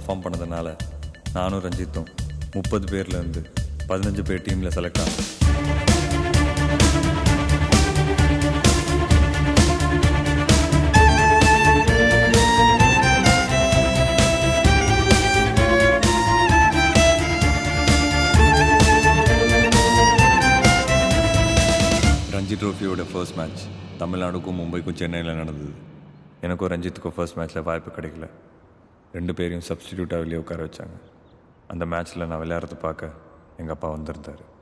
perform பண்ணதுனால நானும் ரஞ்சித்தும் முப்பது பேர்லேருந்து பதினஞ்சு பேர் டீமில் செலக்ட் ஆனோம் ரஞ்சி ட்ரோஃபியோட ஃபர்ஸ்ட் மேட்ச் தமிழ்நாடுக்கும் மும்பைக்கும் சென்னையில் நடந்தது எனக்கும் ரஞ்சித்துக்கும் ஃபர்ஸ்ட் மேட்ச்சில் வாய்ப்பு கிடைக்கல ரெண்டு பேரையும் சப்ஸ்டிடியூட்டாக வெளியே உட்கார வச்சாங்க அந்த மேட்ச்சில் நான் விளையாடுறத பார்க்க எங்கள் அப்பா வந்திருந்தார்